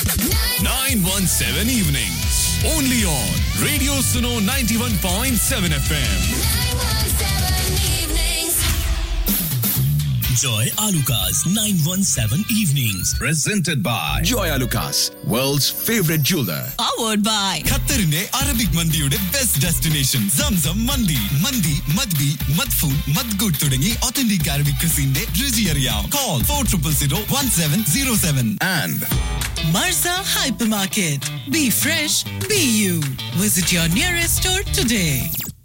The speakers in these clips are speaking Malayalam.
917 evenings. Only on Radio Suno 91.7 FM. Joy Alukas 917 Evenings. Presented by Joy Lucas, world's favorite jeweler. powered by ഖത്തറിന്റെ അറബിക് മന്തിയുടെ ബെസ്റ്റ് ഡെസ്റ്റിനേഷൻ സംസം മന്തി മന്തി മദ്ബി മദ്ഫൂൻ മദ്ഗുഡ് തുടങ്ങി ഒത്തന്റിക് അറബിക് ക്രിസിന്റെ രുചി അറിയാം call four triple zero one seven zero seven and Marza Hypermarket. Be fresh, be you. Visit your nearest store today.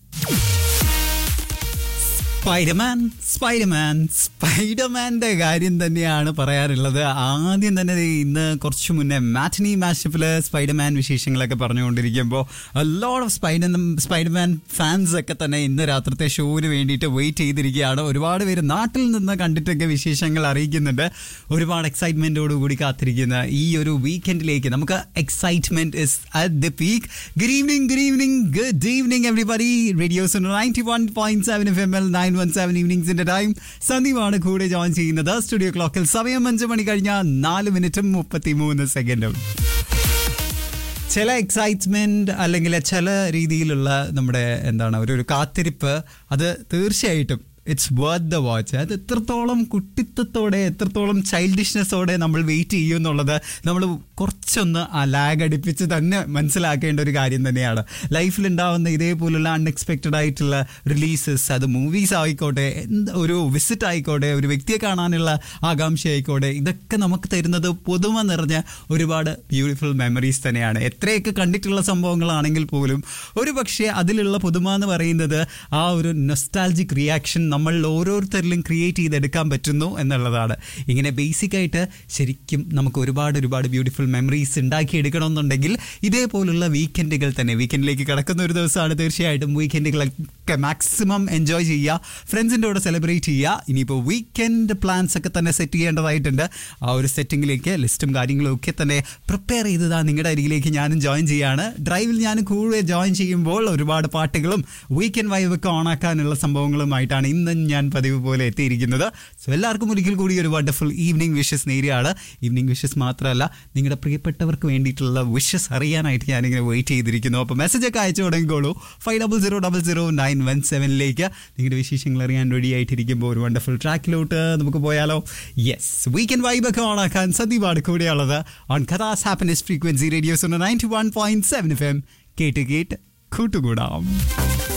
Spiderman Spiderman സ്പൈഡർമാന്റെ കാര്യം തന്നെയാണ് പറയാറുള്ളത് ആദ്യം തന്നെ ദേ ഇന്ന് കുറച്ച് മുന്നേ മാറ്റനി മാഷപ്പില് സ്പൈഡർമാൻ വിശേഷങ്ങളൊക്കെ പറഞ്ഞുകൊണ്ടിരിക്കുമ്പോൾ load of spider Spiderman fans ഒക്കെ തന്നെ ഇന്ന് രാത്രത്തെ ഷോവിന് വേണ്ടിയിട്ട് വെയിറ്റ് ചെയ്തിരിക്കുകയാണ് ഒരുപാട് പേര് നാട്ടിൽ നിന്ന് കണ്ടിട്ടൊക്കെ വിശേഷങ്ങൾ അറിയിക്കുന്നുണ്ട് ഒരുപാട് എക്സൈറ്റ്മെന്റോട് കൂടി കാത്തിരിക്കുന്ന ഈ ഒരു വീക്കെൻഡിലേക്ക് നമുക്ക് excitement is at the peak good evening good evening good evening everybody radio's ninety one point seven F M L nine one seven ഈവനിങ്സിന്റെ ടൈം സന്ദീപാണ് കൂടെ ജോയിൻ ചെയ്യുന്നത് സ്റ്റുഡിയോ ക്ലോക്കിൽ സമയം അഞ്ച് മണി കഴിഞ്ഞ നാല് മിനിറ്റും മുപ്പത്തി മൂന്ന് സെക്കൻഡും ചില എക്സൈറ്റ്മെന്റ് അല്ലെങ്കിൽ ചില രീതിയിലുള്ള നമ്മുടെ എന്താണ് ഒരു ഒരു കാത്തിരിപ്പ് അത് തീർച്ചയായിട്ടും ഇറ്റ്സ് വർത്ത് ദ വാച്ച് അത് എത്രത്തോളം കുട്ടിത്തത്തോടെ എത്രത്തോളം ചൈൽഡിഷ്നെസ്സോടെ നമ്മൾ വെയിറ്റ് ചെയ്യും എന്നുള്ളത് നമ്മൾ കുറച്ചൊന്ന് ആ ലാഗ് അടുപ്പിച്ച് തന്നെ മനസ്സിലാക്കേണ്ട ഒരു കാര്യം തന്നെയാണ് ലൈഫിൽ ഉണ്ടാവുന്ന ഇതേപോലുള്ള അൺഎക്സ്പെക്റ്റഡ് ആയിട്ടുള്ള റിലീസസ് അത് മൂവീസ് ആയിക്കോട്ടെ എന്ത് ഒരു വിസിറ്റ് ആയിക്കോട്ടെ ഒരു വ്യക്തിയെ കാണാനുള്ള ആകാംക്ഷ ആയിക്കോട്ടെ ഇതൊക്കെ നമുക്ക് തരുന്നത് പുതുമ നിറഞ്ഞ ഒരുപാട് ബ്യൂട്ടിഫുൾ മെമ്മറീസ് തന്നെയാണ് എത്രയൊക്കെ കണ്ടിട്ടുള്ള സംഭവങ്ങളാണെങ്കിൽ പോലും ഒരു പക്ഷേ അതിലുള്ള പുതുമ എന്ന് പറയുന്നത് ആ ഒരു നൊസ്റ്റാൾജിക് റിയാക്ഷൻ നമ്മൾ ഓരോരുത്തരിലും ക്രിയേറ്റ് ചെയ്തെടുക്കാൻ പറ്റുന്നു എന്നുള്ളതാണ് ഇങ്ങനെ ബേസിക് ആയിട്ട് ശരിക്കും നമുക്ക് ഒരുപാട് ഒരുപാട് ബ്യൂട്ടിഫുൾ മെമ്മറീസ് ഉണ്ടാക്കിയെടുക്കണമെന്നുണ്ടെങ്കിൽ ഇതേപോലുള്ള വീക്കെൻഡുകൾ തന്നെ വീക്കെൻഡിലേക്ക് കിടക്കുന്ന ഒരു ദിവസമാണ് തീർച്ചയായിട്ടും വീക്കെൻഡുകളൊക്കെ മാക്സിമം എൻജോയ് ചെയ്യുക ഫ്രണ്ട്സിൻ്റെ കൂടെ സെലിബ്രേറ്റ് ചെയ്യുക ഇനിയിപ്പോൾ വീക്കെൻഡ് പ്ലാൻസ് ഒക്കെ തന്നെ സെറ്റ് ചെയ്യേണ്ടതായിട്ടുണ്ട് ആ ഒരു സെറ്റിങ്ങിലേക്ക് ലിസ്റ്റും കാര്യങ്ങളും ഒക്കെ തന്നെ പ്രിപ്പയർ ചെയ്തതാ നിങ്ങളുടെ അരികിലേക്ക് ഞാനും ജോയിൻ ചെയ്യാണ് ഡ്രൈവിൽ ഞാൻ കൂടെ ജോയിൻ ചെയ്യുമ്പോൾ ഒരുപാട് പാട്ടുകളും വീക്കെൻഡ് വൈബ് ഒക്കെ ഓണാക്കാനുള്ള സംഭവങ്ങളുമായിട്ടാണ് ഇന്ന് ഞാൻ പതിവ് പോലെ എത്തിയിരിക്കുന്നത് സോ എല്ലാവർക്കും ഒരിക്കൽ കൂടി ഒരു വണ്ടർഫുൾ ഈവനിങ് വിഷസ് നേരിയാണ് ഈവനിങ് വിഷസ് മാത്രമല്ല നിങ്ങളുടെ പ്രിയപ്പെട്ടവർക്ക് വേണ്ടിയിട്ടുള്ള വിഷസ് അറിയാനായിട്ട് ഞാനിങ്ങനെ വെയിറ്റ് ചെയ്തിരിക്കുന്നു അപ്പോൾ മെസ്സേജ് ഒക്കെ അയച്ചു തുടങ്ങിക്കോളൂ five double zero double zero nine one സെവനിലേക്ക് നിങ്ങളുടെ വിശേഷങ്ങൾ അറിയാൻ റെഡി ആയിട്ടിരിക്കുമ്പോൾ ഒരു വണ്ടർഫുൾ ട്രാക്കിലോട്ട് നമുക്ക് പോയാലോ യെസ് വീക്കെൻഡ് വൈബ് ഒക്കെ ഓണാക്കാൻ സന്ദീപാണ് കൂടെയുള്ളത് ഓൺ കഥാസ് happiness frequency radio's ninety one point seven F M കേട്ട് കേട്ട് കൂട്ടുകൂടാം